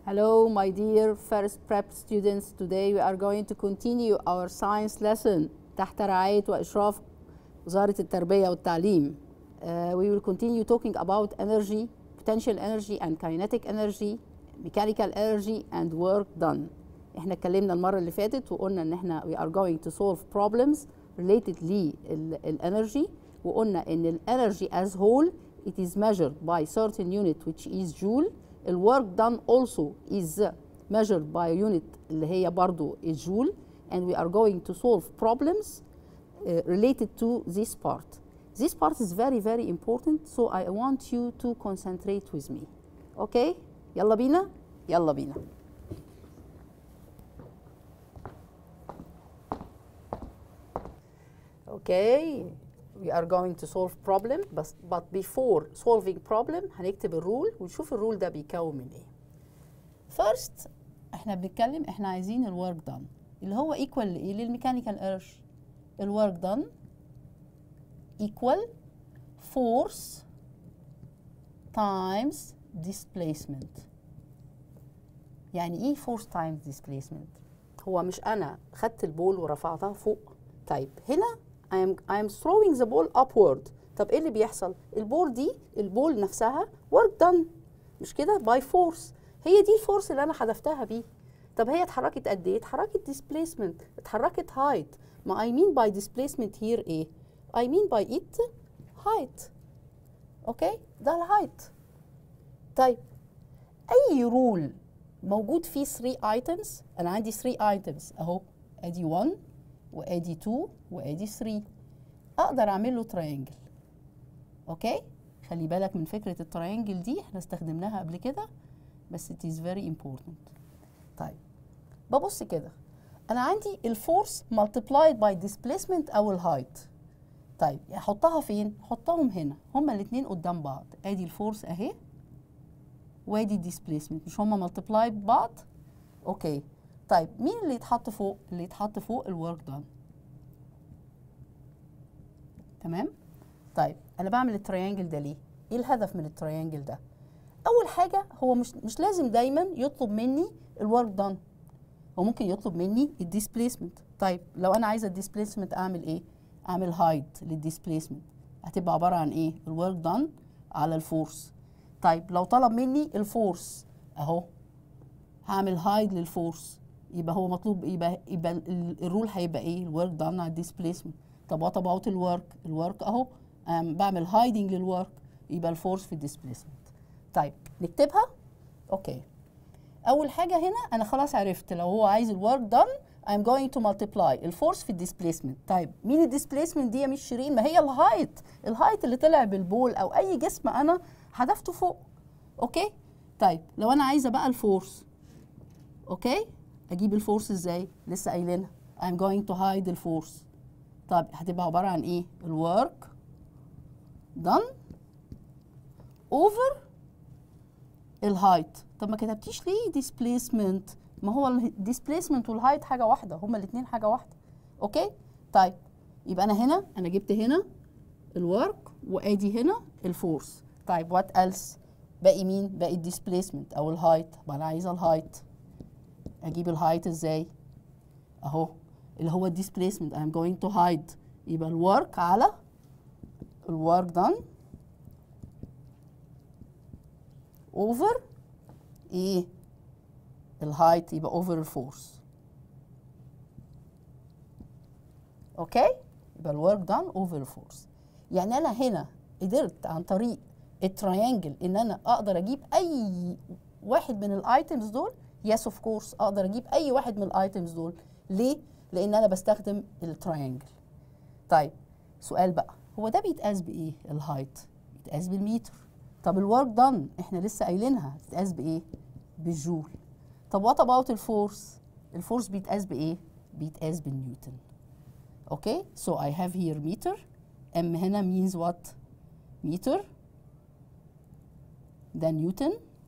Hello, my dear first prep students. Today we are going to continue our science lesson تحت رعاية وإشراف وزارة التربية والتعليم. Uh, we will continue talking about energy, potential energy and kinetic energy, mechanical energy and work done. احنا اتكلمنا المرة اللي فاتت وقلنا ان احنا we are going to solve problems related للانرجي وقلنا ان الانرجي as whole it is measured by certain unit which is joule ال work done also is measured by unit اللي هي برضو is joule and we are going to solve problems uh, related to this part. This part is very very important so I want you to concentrate with me. Okay? يلا بينا؟ يلا بينا. Okay, we are going to solve problem بس but before solving problem هنكتب الرول ونشوف الرول ده بيكون من ايه. First احنا بنتكلم احنا عايزين الورك done اللي هو equal لايه؟ للميكانيكال انرجي. الورك done equal force times displacement. يعني ايه force times displacement؟ هو مش انا خدت البول ورفعتها فوق طيب هنا I am, I am throwing the ball upward طب ايه اللي بيحصل البول دي البول نفسها work done مش كده by force هي دي الفورس اللي انا حذفتها بيه طب هي اتحركت قد ايه اتحركت displacement اتحركت height ما I mean by displacement here ايه I mean by it height اوكي ده الهايت طيب اي رول موجود فيه 3 items انا عندي 3 items اهو ادي 1 وادي 2 وادي 3 اقدر اعمل له تراينجل اوكي خلي بالك من فكره التراينجل دي احنا استخدمناها قبل كده بس it is very important طيب ببص كده انا عندي الفورس multiplied by displacement او الهايت طيب احطها فين احطهم هنا هما الاثنين قدام بعض ادي الفورس اهي وادي الديسبيسمنت مش هما multiplied ببعض اوكي طيب مين اللي يتحط فوق اللي يتحط فوق الورك دان تمام طيب انا بعمل التريانجل ده ليه ايه الهدف من التريانجل ده اول حاجه هو مش مش لازم دايما يطلب مني الورك دان هو ممكن يطلب مني الديسبيسمنت طيب لو انا عايزه الديسبيسمنت اعمل ايه اعمل هايد للديسبيسمنت هتبقى عباره عن ايه الورك دان على الفورس طيب لو طلب مني الفورس اهو هعمل هايد للفورس يبقى هو مطلوب يبقى يبقى الرول هيبقى ايه الورك دان على الديسبيسمنت طب وات اباوت الورك الورك اهو بعمل هايدنج للورك يبقى الفورس في الديسبيسمنت طيب نكتبها اوكي اول حاجه هنا انا خلاص عرفت لو هو عايز الورك دان I'm going to multiply الفورس في الديسبيسمنت طيب مين الديسبيسمنت دي يا مش شيرين ما هي الهايت الهايت اللي طلع بالبول او اي جسم انا حذفته فوق اوكي طيب لو انا عايزه بقى الفورس اوكي اجيب الفورس ازاي لسه قايلينها I'm going to hide الفورس طب هتبقى عباره عن ايه الورك done over الهايت طب ما كتبتيش ليه displacement ما هو الديسبيسمنت والهايت حاجه واحده هما الاثنين حاجه واحده اوكي طيب يبقى انا هنا انا جبت هنا الورك وادي هنا الفورس طيب وات ايلس باقي مين باقي الديسبيسمنت او الهايت ما انا عايزه الهايت اجيب الهايت ازاي اهو اللي هو الديسبيسمنت I'm going to hide يبقى الورك على الورك done over ايه الهايت يبقى اوفر الفورس اوكي يبقى الورك دان اوفر الفورس يعني انا هنا قدرت عن طريق التريانجل ان انا اقدر اجيب اي واحد من الايتمز دول يس اوف كورس اقدر اجيب اي واحد من الايتمز دول ليه لان انا بستخدم التريانجل طيب سؤال بقى هو ده بيتقاس بايه الهايت بيتقاس بالمتر طب الورك دان احنا لسه قايلينها بتتقاس بايه بالجول طب وات اباوت الفورس الفورس بيتقاس بايه بيتقاس بالنيوتن اوكي سو اي هاف هير متر ام هنا means what متر ده نيوتن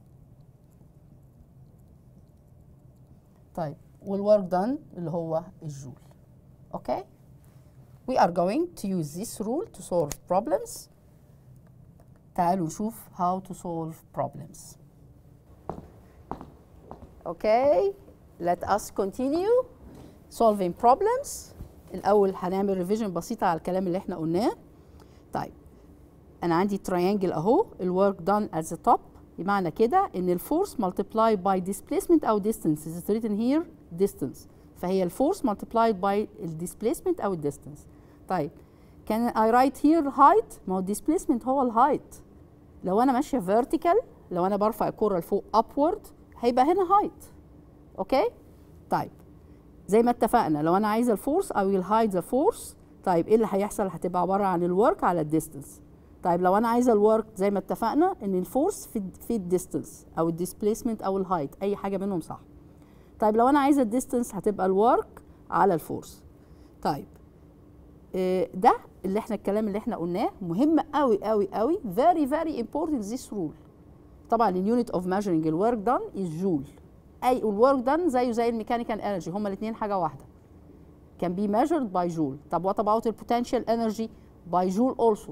طيب والورك دان اللي هو الجول اوكي we are going to use this rule to solve problems تعالوا نشوف how to solve problems Okay, let us continue solving problems. الأول هنعمل ريفيجن بسيطة على الكلام اللي احنا قلناه. طيب أنا عندي تريانجل أهو الورك done at the top بمعنى كده إن الفورس multiplied by displacement أو distance is written here distance فهي الفورس multiplied by الديسبيسمنت أو الديستنس. طيب can I write here height؟ ما هو الديسبيسمنت هو الهايت. لو أنا ماشية vertical لو أنا برفع الكرة لفوق upward هيبقى هنا height. اوكي طيب زي ما اتفقنا لو انا عايزه الفورس او الهايد ذا فورس طيب ايه اللي هيحصل هتبقى عباره عن الورك على الديستنس طيب لو انا عايزه الورك زي ما اتفقنا ان الفورس في في الديستنس او الديسبيسمنت او الهايت اي حاجه منهم صح طيب لو انا عايزه الديستنس هتبقى الورك على الفورس طيب إيه ده اللي احنا الكلام اللي احنا قلناه مهم قوي قوي قوي very very important this rule طبعا اليونت اوف measuring الورك done is joule اي والورك دان زيه زي الميكانيكال انرجي هما الاثنين حاجه واحده can be measured by joule طب what about the potential energy by joule also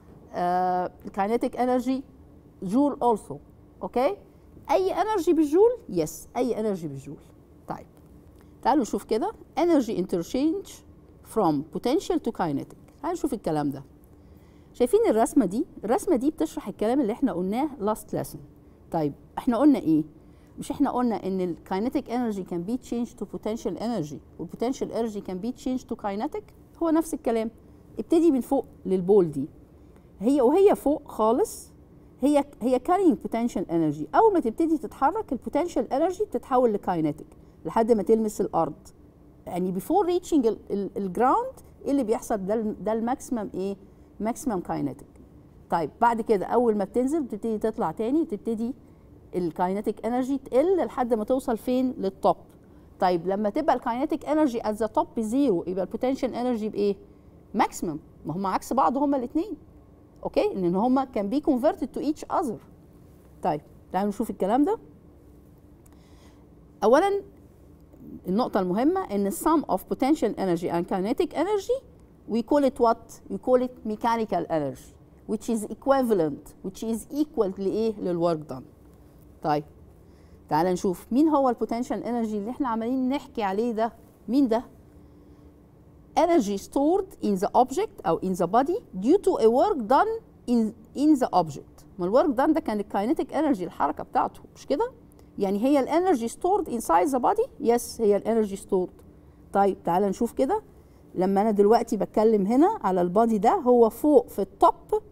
uh, kinetic energy joule also اوكي اي انرجي بالجول يس اي انرجي بالجول طيب تعالوا نشوف كده energy interchange from potential to kinetic تعالوا نشوف الكلام ده شايفين الرسمه دي الرسمه دي بتشرح الكلام اللي احنا قلناه last lesson طيب احنا قلنا ايه مش احنا قلنا ان الكاينتيك انرجي كان بي تشينج تو بوتنشال انرجي والبوتنشال انرجي كان بي تشينج تو كاينتيك هو نفس الكلام ابتدي من فوق للبول دي هي وهي فوق خالص هي هي كارينج بوتنشال انرجي اول ما تبتدي تتحرك البوتنشال انرجي بتتحول لكاينتيك لحد ما تلمس الارض يعني بيفور ريتشنج الجراوند ايه اللي بيحصل ده ده الماكسيمم ايه ماكسيمم كاينتيك طيب بعد كده اول ما بتنزل بتبتدي تطلع تاني وتبتدي الكاينتيك انرجي تقل لحد ما توصل فين للتوب طيب لما تبقى الكاينتيك انرجي ات ذا توب بزيرو يبقى البوتنشال انرجي بايه ماكسيمم ما هم عكس بعض هما الاثنين اوكي لان هما كان بي كونفرتد تو ايتش اذر طيب تعالوا نشوف الكلام ده اولا النقطه المهمه ان sum of potential energy and kinetic energy we call it what we call it mechanical energy which is equivalent which is equal لايه للwork done طيب تعال نشوف مين هو البوتنشال انرجي اللي احنا عمالين نحكي عليه ده مين ده energy stored in the object او in the body due to a work done in in the object ما الورك done ده كان الكاينتيك انرجي الحركه بتاعته مش كده يعني هي الانرجي stored inside the body يس yes, هي الانرجي stored طيب تعال نشوف كده لما انا دلوقتي بتكلم هنا على البادي ده هو فوق في التوب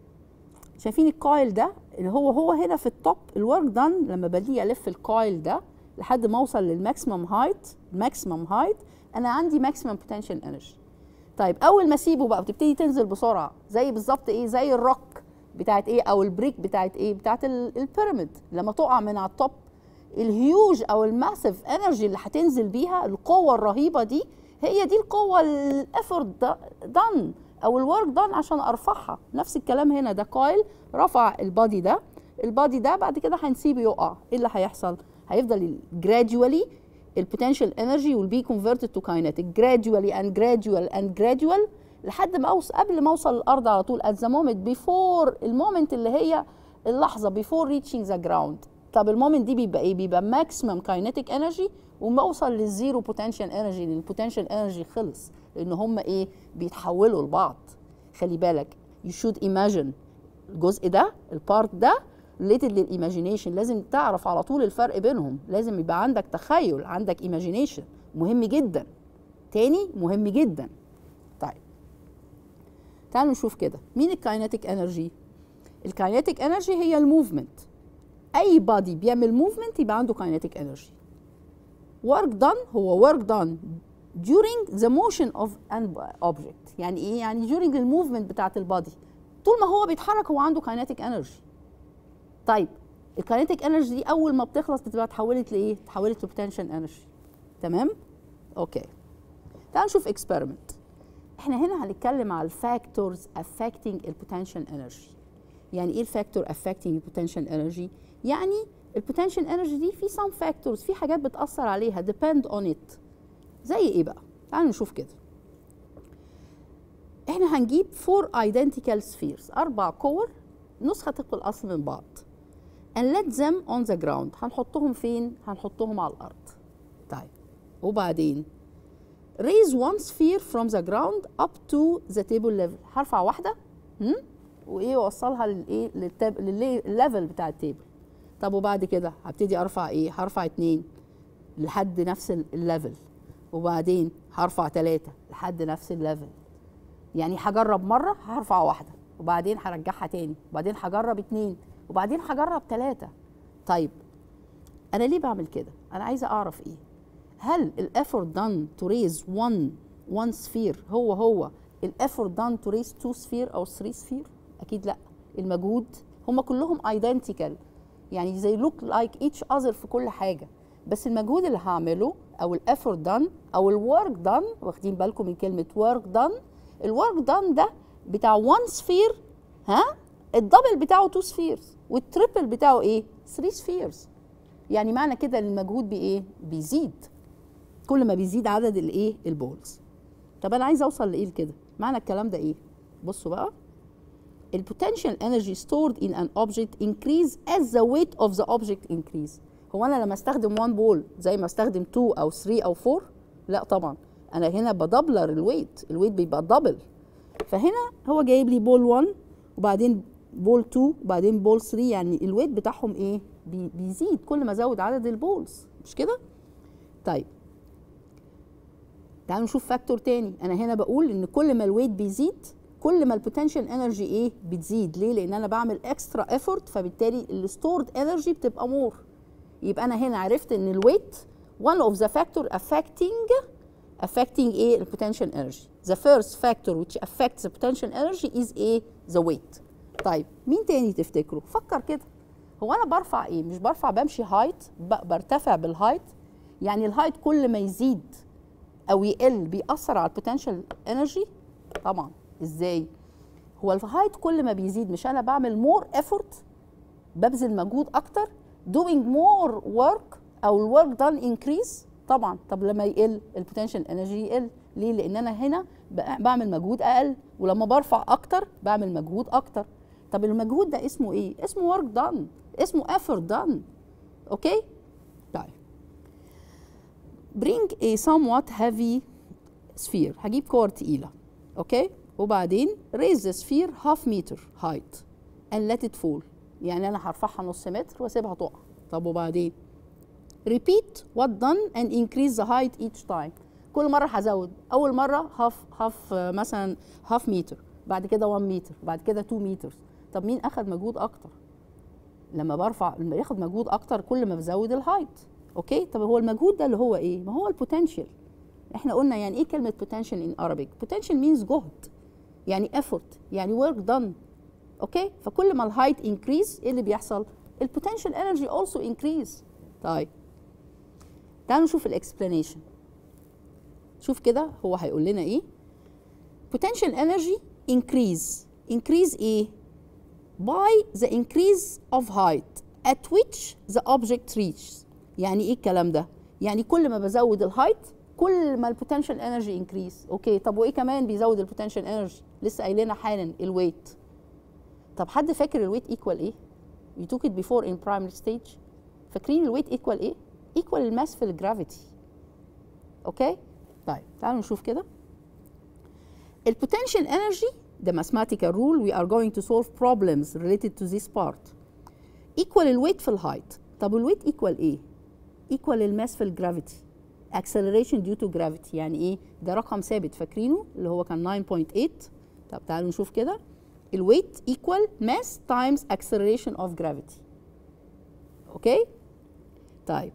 شايفين الكايل ده اللي هو هو هنا في التوب الورك دان لما بدي الف الكايل ده لحد ما اوصل للماكسيمم هايت الماكسيمم هايت انا عندي ماكسيمم بوتنشال انرجي طيب اول ما اسيبه بقى بتبتدي تنزل بسرعه زي بالظبط ايه زي الروك بتاعت ايه او البريك بتاعت ايه بتاعت البيراميد لما تقع من على التوب الهيوج او الماسيف انرجي اللي هتنزل بيها القوه الرهيبه دي هي دي القوه الافورت دان او الورك دان عشان ارفعها نفس الكلام هنا ده كايل رفع البادي ده البادي ده بعد كده هنسيبه يقع ايه اللي هيحصل هيفضل gradually البوتنشال انرجي will be converted to kinetic gradually and gradual and gradual لحد ما اوصل قبل ما اوصل للارض على طول at the moment before المومنت اللي هي اللحظه before reaching the ground طب المومنت دي بيبقى ايه بيبقى maximum kinetic energy وما اوصل للزيرو بوتنشال انرجي لان البوتنشال انرجي خلص لان هم ايه بيتحولوا لبعض خلي بالك you should imagine الجزء ده البارت ده related للايماجينيشن لازم تعرف على طول الفرق بينهم لازم يبقى عندك تخيل عندك ايماجينيشن مهم جدا تاني مهم جدا طيب تعالوا نشوف كده مين الكاينتيك انرجي الكاينتيك انرجي هي الموفمنت اي بادي بيعمل موفمنت يبقى عنده كاينتيك انرجي work done هو work done during the motion of an object يعني ايه يعني during الموفمنت بتاعت البادي طول ما هو بيتحرك هو عنده كاينتيك انرجي طيب الكاينتيك انرجي دي اول ما بتخلص بتبقى اتحولت لايه اتحولت لبوتنشال انرجي تمام اوكي تعال نشوف اكسبيرمنت احنا هنا هنتكلم على الفاكتورز affecting البوتنشال انرجي يعني ايه الفاكتور affecting البوتنشال انرجي يعني البوتنشال انرجي دي في سام فاكتورز في حاجات بتاثر عليها depend on it زي ايه بقى تعالوا نشوف كده احنا هنجيب فور identical spheres اربع كور نسخه طبق الاصل من بعض and let them on the ground هنحطهم فين هنحطهم على الارض طيب وبعدين raise one sphere from the ground up to the table level هرفع واحده هم؟ وايه اوصلها للايه للتاب للليفل بتاع التيبل طب وبعد كده هبتدي ارفع ايه هرفع اتنين لحد نفس الليفل وبعدين هرفع ثلاثة لحد نفس الليفل يعني هجرب مرة هرفع واحدة وبعدين هرجعها تاني وبعدين هجرب اتنين وبعدين هجرب ثلاثة طيب أنا ليه بعمل كده؟ أنا عايزة أعرف إيه؟ هل الافورت دان تو ريز 1 1 سفير هو هو الافورت دان تو ريز 2 سفير أو 3 سفير؟ أكيد لأ المجهود هم كلهم ايدنتيكال يعني زي لوك لايك ايتش اذر في كل حاجة بس المجهود اللي هعمله او الافورت دان او الورك دان واخدين بالكم من كلمه ورك دان الورك دان ده بتاع 1 سفير ها الدبل بتاعه 2 سفيرز والتريبل بتاعه ايه 3 سفيرز يعني معنى كده ان المجهود بايه بيزيد كل ما بيزيد عدد الايه البولز طب انا عايز اوصل لايه كده معنى الكلام ده ايه بصوا بقى البوتنشال انرجي stored in an object increase as the weight of the object increase هو انا لما استخدم 1 بول زي ما استخدم 2 او 3 او 4 لا طبعا انا هنا بدبلر الويت الويت بيبقى دبل فهنا هو جايب لي بول 1 وبعدين بول 2 وبعدين بول 3 يعني الويت بتاعهم ايه بي بيزيد كل ما ازود عدد البولز مش كده طيب تعالوا نشوف فاكتور تاني انا هنا بقول ان كل ما الويت بيزيد كل ما البوتنشال انرجي ايه بتزيد ليه لان انا بعمل اكسترا ايفورت فبالتالي الستورد انرجي بتبقى مور يبقى انا هنا عرفت ان الويت one of the factor affecting affecting ايه ال potential energy the first factor which affects the potential energy is ايه the weight طيب مين تاني تفتكروا فكر كده هو انا برفع ايه مش برفع بمشي هايت برتفع بالهايت يعني الهايت كل ما يزيد او يقل بيأثر على البوتنشال انرجي طبعا ازاي هو الهايت كل ما بيزيد مش انا بعمل مور effort ببذل مجهود اكتر doing more work او الورك done increase طبعا طب لما يقل البوتنشال انرجي يقل ليه لان انا هنا بعمل مجهود اقل ولما برفع اكتر بعمل مجهود اكتر طب المجهود ده اسمه ايه اسمه work done اسمه effort done اوكي طيب bring a somewhat heavy sphere هجيب كور تقيله اوكي وبعدين raise the sphere half meter height and let it fall يعني انا هرفعها نص متر واسيبها تقع طب وبعدين repeat what done and increase the height each time كل مره هزود اول مره هاف هاف مثلا هاف متر بعد كده 1 متر بعد كده 2 متر طب مين اخذ مجهود اكتر لما برفع لما ياخد مجهود اكتر كل ما بزود الهايت اوكي طب هو المجهود ده اللي هو ايه ما هو البوتنشال احنا قلنا يعني ايه كلمه potential in Arabic potential means جهد يعني effort يعني work done اوكي فكل ما الهايت انكريز ايه اللي بيحصل البوتنشال انرجي also increase طيب تعالوا نشوف الاكسبلانيشن شوف كده هو هيقول لنا ايه potential energy increase increase ايه by the increase of height at which the object reaches يعني ايه الكلام ده يعني كل ما بزود الهايت كل ما البوتنشال انرجي انكريز اوكي طب وايه كمان بيزود البوتنشال انرجي لسه قايلينها حالا الويت طب حد فاكر الويت ايكوال ايه you took it before in primary stage فاكرين الويت ايكوال ايه ايكوال الماس في الجرافيتي اوكي طيب تعالوا نشوف كده البوتنشال انرجي the mathematical rule we are going to solve problems related to this part equal الويت في الهايت طب الويت equal ايه equal الماس في الجرافيتي acceleration due to gravity يعني ايه ده رقم ثابت فاكرينه اللي هو كان 9.8 طب تعالوا نشوف كده الويت equal mass times acceleration of gravity اوكي طيب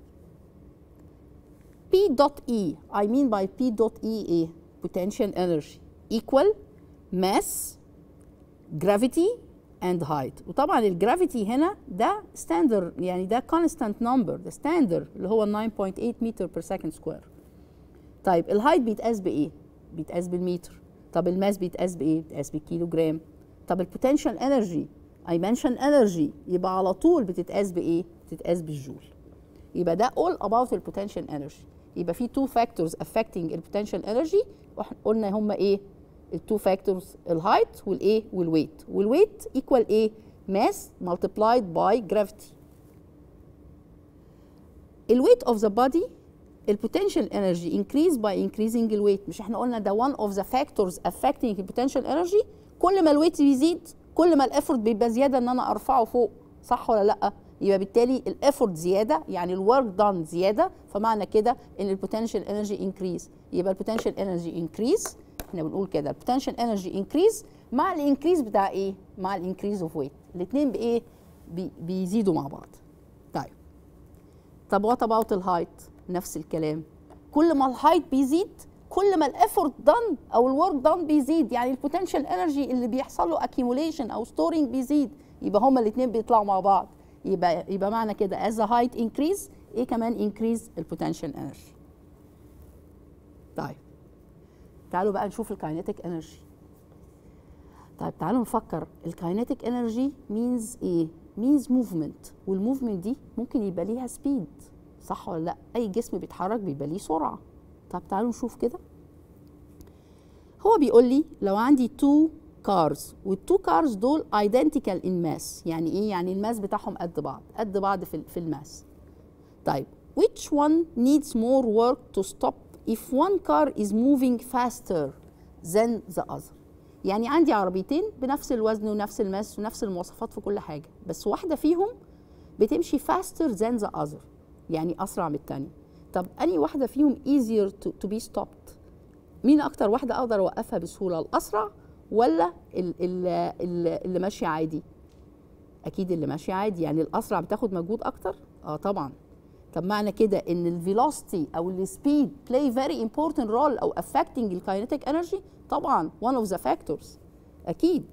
P dot E I mean by P dot E ايه potential energy equal mass gravity and height وطبعا الجرافيتي هنا ده ستاندر يعني ده constant number ده ستاندر اللي هو 9.8 متر per second square طيب الهايت بيتقاس بايه بيتقاس بالمتر طب الماس بيتقاس بايه بيتقاس بالكيلو جرام طب البوتنشال انرجي اي منشن انرجي يبقى على طول بتتقاس بايه بتتقاس بالجول يبقى ده all about البوتنشال انرجي يبقى في two factors affecting البوتنشال انرجي قلنا هما ايه التو فاكتورز الهايت والايه والويت والويت ايكوال ايه ماس multiplied باي جرافيتي الويت اوف ذا بودي البوتنشال انرجي انكريز باي انكريزنج الويت مش احنا قلنا ده one اوف ذا فاكتورز affecting البوتنشال انرجي كل ما الويت بيزيد كل ما الافورت بيبقى زياده ان انا ارفعه فوق صح ولا لا يبقى بالتالي الافورت زياده يعني الورك دان زياده فمعنى كده ان البوتنشال انرجي انكريز يبقى البوتنشال انرجي انكريز احنا بنقول كده البوتنشال انرجي انكريز مع الانكريز بتاع ايه مع الانكريز اوف ويت الاثنين بايه بي بيزيدوا مع بعض طيب طب وات اباوت الهايت نفس الكلام كل ما الهايت بيزيد كل ما الافورت دان او الورك دان بيزيد يعني البوتنشال انرجي اللي بيحصل له اكيوميليشن او ستورنج بيزيد يبقى هما الاثنين بيطلعوا مع بعض يبقى يبقى معنى كده as the height increase ايه كمان increase البوتنشال انرجي طيب تعالوا بقى نشوف الكاينيتيك انرجي طيب تعالوا نفكر الكاينيتيك انرجي مينز ايه مينز موفمنت والموفمنت دي ممكن يبقى ليها سبيد صح ولا لا اي جسم بيتحرك بيبقى ليه سرعه طب تعالوا نشوف كده هو بيقول لي لو عندي تو كارز والتو كارز دول ايدنتيكال ان ماس يعني ايه يعني الماس بتاعهم قد بعض قد بعض في في الماس طيب which one needs more work to stop if one car is moving faster than the other يعني عندي عربيتين بنفس الوزن ونفس الماس ونفس المواصفات في كل حاجه بس واحده فيهم بتمشي faster than the other يعني اسرع من الثانيه طب اني واحده فيهم easier to, to be stopped مين اكتر واحده اقدر اوقفها بسهوله الاسرع ولا اللي, اللي ماشيه عادي اكيد اللي ماشيه عادي يعني الاسرع بتاخد مجهود اكتر اه طبعا طب معنى كده ان الفيلوسيتي او السبيد بلاي فيري امبورتنت رول او افكتنج الكاينيتيك انرجي طبعا one اوف ذا فاكتورز اكيد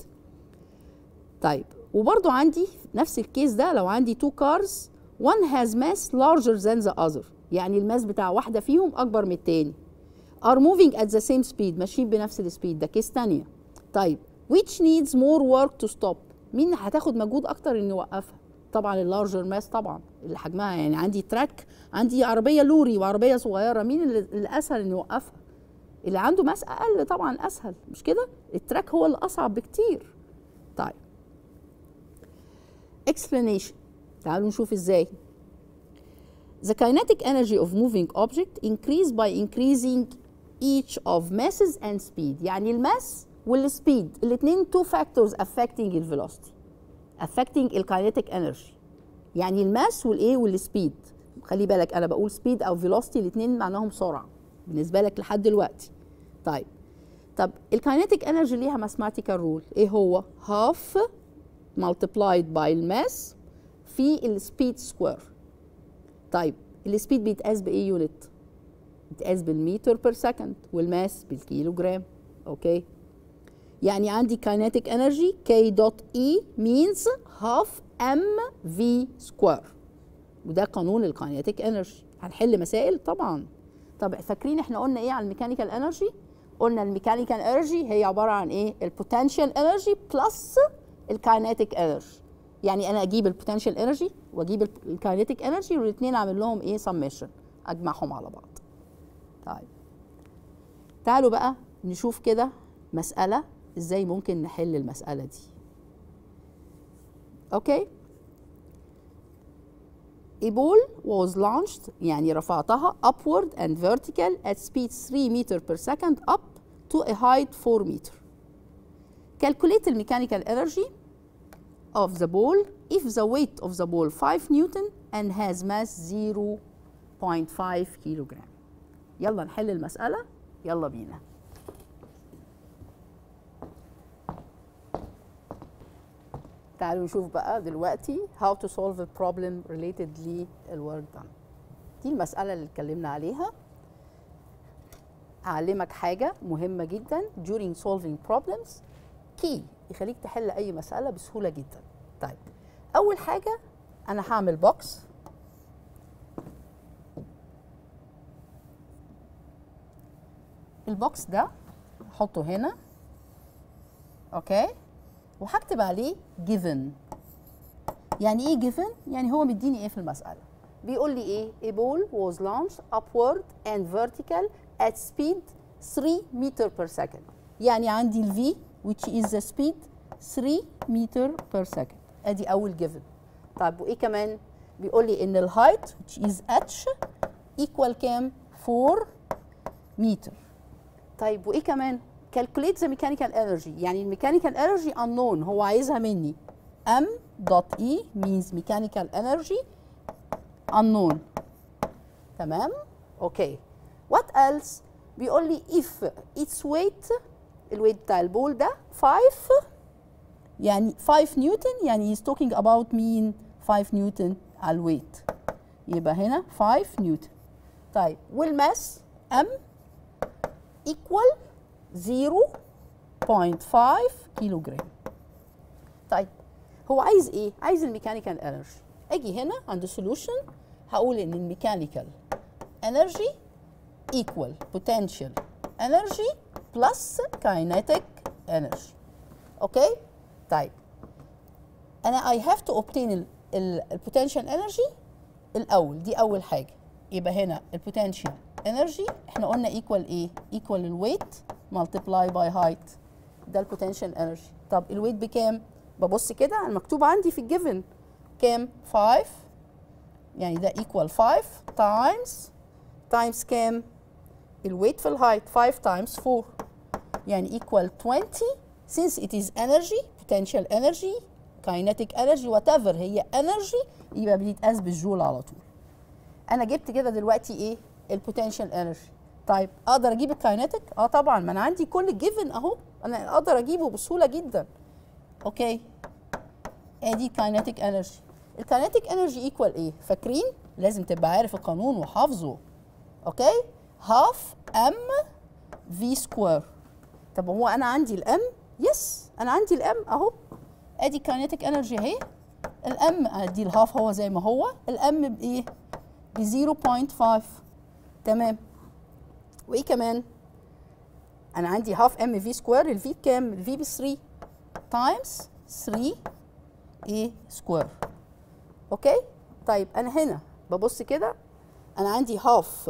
طيب وبرضو عندي نفس الكيس ده لو عندي تو كارز one has mass larger than the other يعني الماس بتاع واحده فيهم اكبر من التاني are moving at the same speed ماشيين بنفس السبيد ده كيس تانية طيب which needs more work to stop مين هتاخد مجهود اكتر ان يوقفها طبعا اللارجر ماس طبعا اللي حجمها يعني عندي تراك عندي عربيه لوري وعربيه صغيره مين اللي, اللي اسهل ان يوقفها اللي عنده ماس اقل طبعا اسهل مش كده التراك هو اللي اصعب بكتير طيب explanation تعالوا نشوف ازاي The kinetic energy of moving object increase by increasing each of masses and speed يعني الماس والسبيد الاثنين two factors affecting الفيلوسيتي affecting الكاينيتيك انرجي يعني الماس والايه والسبيد خلي بالك انا بقول سبيد او فيلوسيتي الاثنين معناهم سرعه بالنسبه لك لحد دلوقتي طيب طب الكاينيتيك انرجي ليها ماثماتيكال رول ايه هو half multiplied by الماس في السبيد سكوير طيب السبيد بيتقاس بايه يونت بيتقاس بالمتر بير سكند والماس بالكيلو جرام اوكي يعني عندي kinetic energy K dot E means half m v square وده قانون الكاينيتيك انرجي هنحل مسائل طبعا طب فاكرين احنا قلنا ايه على الميكانيكال انرجي قلنا الميكانيكال انرجي هي عباره عن ايه البوتنشال انرجي بلس الكاينيتيك انرجي يعني انا اجيب البوتنشال انرجي واجيب الكاينيتيك انرجي والاثنين اعمل لهم ايه سميشن اجمعهم على بعض طيب تعالوا بقى نشوف كده مساله ازاي ممكن نحل المساله دي اوكي A ball was launched يعني رفعتها upward and vertical at speed 3 meter per second up to a height 4 meter. Calculate the mechanical energy of the ball if the weight of the ball 5 newton and has mass 0.5 kilogram. يلا نحل المسألة يلا بينا. تعالوا نشوف بقى دلوقتي how to solve a problem related للwork done دي المسألة اللي اتكلمنا عليها أعلمك حاجة مهمة جدا during solving problems key يخليك تحل أي مسألة بسهولة جدا طيب أول حاجة أنا هعمل بوكس البوكس ده احطه هنا اوكي وهكتب عليه given يعني ايه given يعني هو مديني ايه في المساله بيقول لي ايه a ball was launched upward and vertical at speed 3 meter per second يعني عندي ال v which is the speed 3 meter per second ادي اول given طيب وايه كمان بيقول لي ان الهايت which is h equal كام 4 متر طيب وايه كمان calculate the mechanical energy يعني الميكانيكال energy unknown هو عايزها مني m dot e means mechanical energy unknown تمام اوكي what else بيقول لي if its weight الويت بتاع البول ده 5 يعني 5 نيوتن يعني he's talking about مين 5 نيوتن على الويت يبقى هنا 5 نيوتن طيب والماس m equal 0.5 كيلو جرام طيب هو عايز ايه عايز الميكانيكال انرجي اجي هنا عند سولوشن هقول ان الميكانيكال انرجي equal potential energy plus kinetic energy اوكي طيب انا I have to obtain ال ال potential energy الاول دي اول حاجه يبقى هنا potential energy احنا قلنا equal ايه equal الويت multiply by height ده potential energy طب الويت بكام ببص كده على المكتوب عندي في الجيفن كام 5 يعني ده equal 5 times times كام الويت في الهايت 5 times 4 يعني equal 20 since it is energy potential energy kinetic energy whatever هي energy يبقى بيتقاس بالجول على طول انا جبت كده دلوقتي ايه البوتنشال انرجي طيب اقدر اجيب الكاينتيك اه طبعا ما انا عندي كل جيفن اهو انا اقدر اجيبه بسهوله جدا اوكي ادي كاينتيك انرجي الكاينتيك انرجي ايكوال ايه فاكرين لازم تبقى عارف القانون وحافظه اوكي هاف ام في سكوير طب هو انا عندي الام يس انا عندي الام اهو ادي كاينتيك انرجي اهي الام ادي الهاف هو زي ما هو الام بايه ب 0.5 تمام وايه كمان انا عندي هاف ام في سكوير الفي بكام الفي ب 3 تايمز 3 ايه سكوير اوكي طيب انا هنا ببص كده انا عندي هاف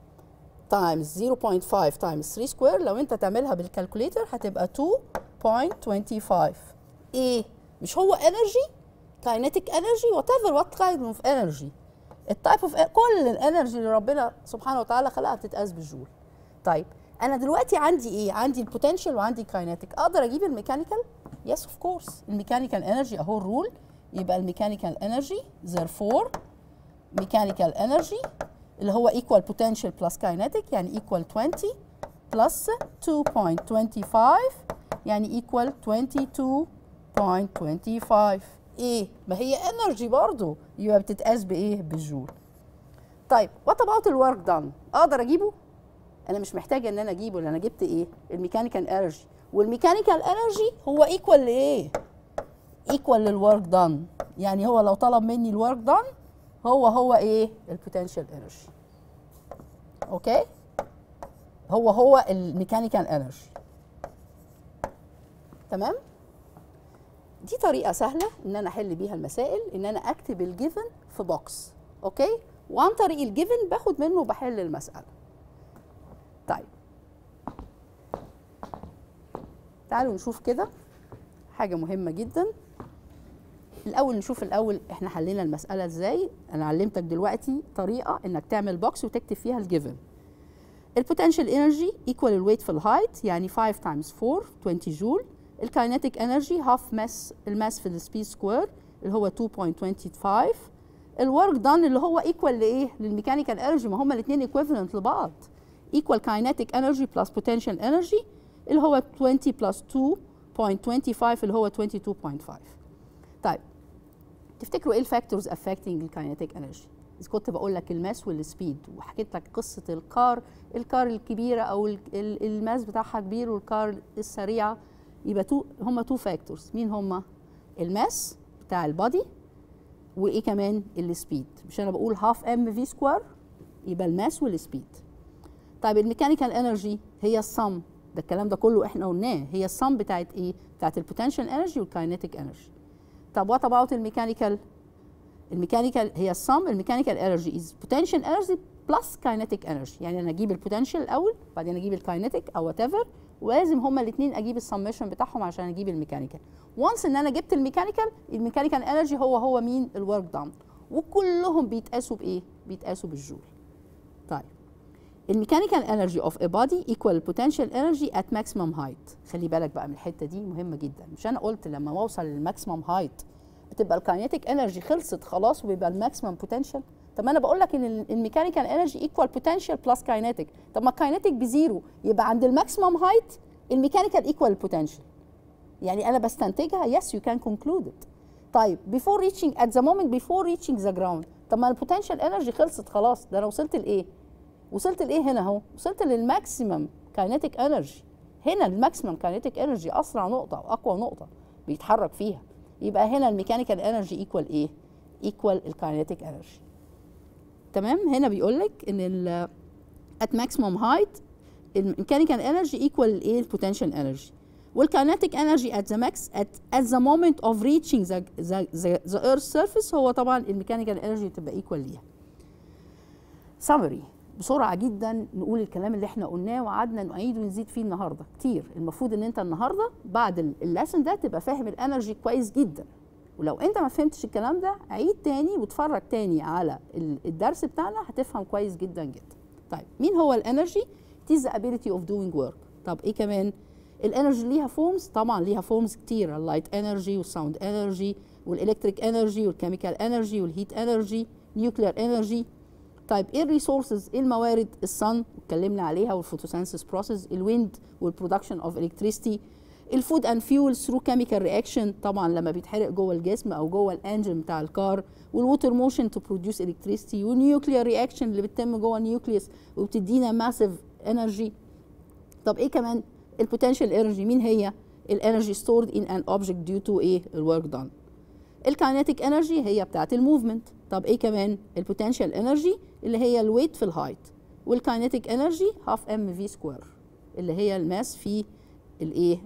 تايمز 0.5 تايمز 3 سكوير لو انت تعملها بالكالكوليتر هتبقى 2.25 ايه مش هو انرجي كاينيتيك انرجي وات ايفر وات كايند اوف انرجي التايب اوف كل الانرجي اللي ربنا سبحانه وتعالى خلقها بتتقاس بالجول طيب انا دلوقتي عندي ايه عندي البوتنشال وعندي كاينيتيك اقدر اجيب الميكانيكال يس اوف كورس الميكانيكال انرجي اهو الرول يبقى الميكانيكال انرجي therefore ميكانيكال انرجي اللي هو equal potential plus kinetic يعني equal 20 plus 2.25 يعني equal 22.25 ايه ما هي انرجي برضو يبقى بتتقاس بايه بالجول طيب وات اباوت الورك دان اقدر اجيبه انا مش محتاجه ان انا اجيبه لان انا جبت ايه الميكانيكال انرجي والميكانيكال انرجي هو ايكوال لايه ايكوال للورك دان يعني هو لو طلب مني الورك دان هو هو ايه البوتنشال انرجي اوكي هو هو الميكانيكال انرجي تمام دي طريقه سهله ان انا احل بيها المسائل ان انا اكتب الجيفن في بوكس اوكي وعن طريق الجيفن باخد منه وبحل المساله طيب تعالوا نشوف كده حاجه مهمه جدا الاول نشوف الاول احنا حلينا المساله ازاي انا علمتك دلوقتي طريقه انك تعمل بوكس وتكتب فيها الجيفن البوتنشال انرجي ايكوال الويت في الهايت يعني 5 تايمز 4 20 جول الكاينتيك انرجي هاف ماس الماس في السبيد سكوير اللي هو 2.25 الورك دان اللي هو ايكوال لايه للميكانيكال انرجي ما هما الاثنين ايكويفالنت لبعض equal kinetic energy plus potential energy اللي هو 20 plus 2.25 اللي هو 22.5 طيب تفتكروا ايه الفاكتورز affecting الكاينتيك انرجي اذا كنت بقول لك الماس والسبيد وحكيت لك قصه الكار الكار الكبيره او الماس بتاعها كبير والكار السريعه يبقى تو هما تو فاكتورز مين هما الماس بتاع البادي وايه كمان السبيد مش انا بقول هاف ام في سكوير يبقى الماس والسبيد طيب الميكانيكال انرجي هي الصم ده الكلام ده كله احنا قلناه هي الصم بتاعت ايه بتاعت البوتنشال انرجي والكاينيتيك انرجي طب وات اباوت الميكانيكال الميكانيكال هي الصم الميكانيكال انرجي از بوتنشال انرجي بلس كاينيتيك انرجي يعني انا اجيب البوتنشال الاول بعدين اجيب الكاينيتيك او وات ايفر ولازم هما الاثنين اجيب السمشن بتاعهم عشان اجيب الميكانيكال وانس ان انا جبت الميكانيكال الميكانيكال انرجي هو هو مين الورك دان وكلهم بيتقاسوا بايه بيتقاسوا بالجول طيب الميكانيكال انرجي اوف ا بودي ايكوال potential انرجي ات ماكسيمم هايت خلي بالك بقى من الحته دي مهمه جدا مش انا قلت لما اوصل للماكسيمم هايت بتبقى الكاينيتيك انرجي خلصت خلاص وبيبقى الماكسيمم بوتنشال طب ما انا بقول لك ان الميكانيكال انرجي ايكوال بوتنشال بلس كاينيتيك طب ما الكاينيتيك بزيرو يبقى عند الماكسيمم هايت الميكانيكال ايكوال بوتنشال يعني انا بستنتجها يس يو كان كونكلود طيب before reaching at the moment before reaching the ground طب ما البوتنشال انرجي خلصت خلاص ده انا وصلت لايه وصلت لايه هنا اهو وصلت للماكسيمم كاينيتيك انرجي هنا الماكسيمم كاينيتيك انرجي اسرع نقطه واقوى نقطه بيتحرك فيها يبقى هنا الميكانيكال انرجي ايكوال ايه ايكوال الكاينيتيك انرجي تمام هنا بيقول لك ان ال at maximum height الميكانيكال انرجي ايكوال الايه البوتنشال انرجي والكاينيتيك انرجي at the max at, at the moment of reaching the, the, the, the earth surface هو طبعا الميكانيكال انرجي تبقى ايكوال ليها summary بسرعه جدا نقول الكلام اللي احنا قلناه وقعدنا نعيد ونزيد فيه النهارده كتير المفروض ان انت النهارده بعد الليسن ده تبقى فاهم الانرجي كويس جدا ولو انت ما فهمتش الكلام ده عيد تاني واتفرج تاني على الدرس بتاعنا هتفهم كويس جدا جدا طيب مين هو الانرجي it is the ability of doing work طب ايه كمان الانرجي ليها فورمز طبعا ليها فورمز كتير اللايت انرجي والساوند انرجي والالكتريك انرجي والكيميكال انرجي والهيت انرجي نيوكلير انرجي طيب ايه الريسورسز ايه الموارد الصن اتكلمنا عليها والفوتوسينثيس بروسيس الويند والبرودكشن اوف الكتريستي الفود اند فيول ثرو كيميكال رياكشن طبعا لما بيتحرق جوه الجسم او جوه الانجن بتاع الكار والووتر موشن تو بروديوس الكتريستي والنيوكلير رياكشن اللي بتتم جوه النيوكليوس وبتدينا ماسيف انرجي طب ايه كمان البوتنشال انرجي مين هي الانرجي ستورد ان ان اوبجكت ديو تو ايه الورك دان الكاينيتيك انرجي هي بتاعه الموفمنت طب ايه كمان البوتنشال انرجي اللي هي الويت في الهايت والكاينيتيك انرجي هاف ام في سكوير اللي هي الماس في الايه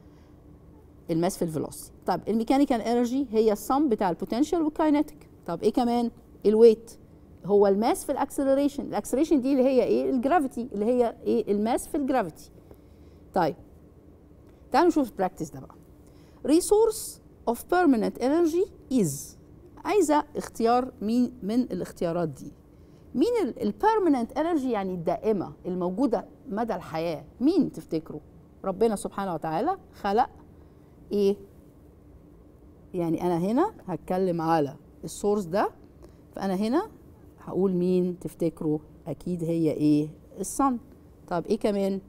الماس في الفيلوسيتي طب الميكانيكال انرجي هي السم بتاع البوتنشال والكاينيتيك طب ايه كمان الويت هو الماس في الاكسلريشن الاكسلريشن دي اللي هي ايه الجرافيتي اللي هي ايه الماس في الجرافيتي طيب تعالوا نشوف البراكتس ده بقى resource of permanent energy is عايزه اختيار مين من الاختيارات دي مين البيرمننت انرجي يعني الدائمه الموجوده مدى الحياه مين تفتكروا ربنا سبحانه وتعالى خلق ايه يعني انا هنا هتكلم على السورس ده فانا هنا هقول مين تفتكروا اكيد هي ايه الصن طب ايه كمان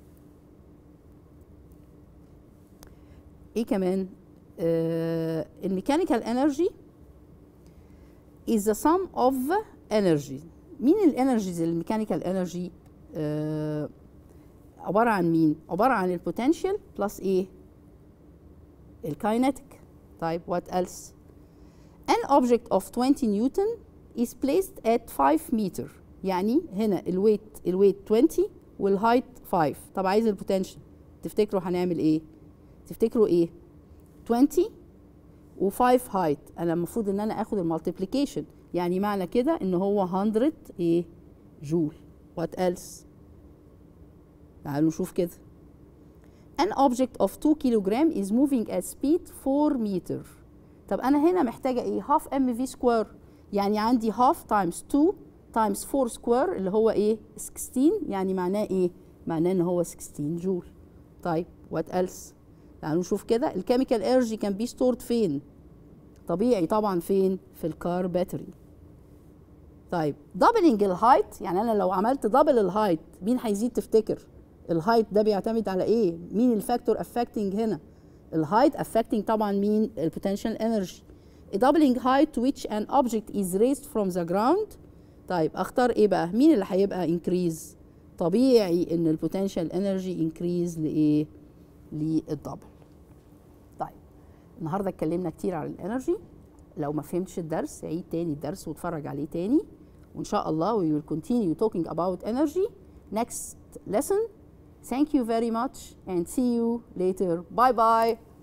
ايه كمان آه الميكانيكال انرجي is the sum of energy مين الانرجيز الميكانيكال انرجي آه عباره عن مين عباره عن البوتنشال بلس ايه الكاينetic طيب what else an object of 20 نيوتن is placed at 5 meter يعني هنا الويت الويت 20 والهايت 5 طب عايز البوتنشال تفتكروا هنعمل ايه تفتكروا ايه 20 و5 هايت انا المفروض ان انا اخد المالتيبليكيشن يعني معنى كده ان هو 100 ايه جول وات ايلس تعالوا نشوف كده an object of 2 كيلوغرام is moving at speed 4 meter طب انا هنا محتاجه ايه half mv square يعني عندي half times 2 times 4 square اللي هو ايه 16 يعني معناه ايه معناه ان هو 16 جول طيب وات ايلس تعالوا نشوف كده الكيميكال انرجي كان بي ستورد فين طبيعي طبعا فين في الكار باتري طيب دبلنج الهايت يعني انا لو عملت دبل الهايت مين هيزيد تفتكر الهايت ده بيعتمد على ايه مين الفاكتور افكتنج هنا الهايت افكتنج طبعا مين البوتنشال انرجي doubling height to which an object is raised from the ground طيب اختار ايه بقى مين اللي هيبقى increase طبيعي ان البوتنشال انرجي increase لايه للدبل طيب النهارده اتكلمنا كتير عن الانرجي لو ما فهمتش الدرس عيد تاني الدرس واتفرج عليه تاني وان شاء الله we will continue talking about energy next lesson thank you very much and see you later bye bye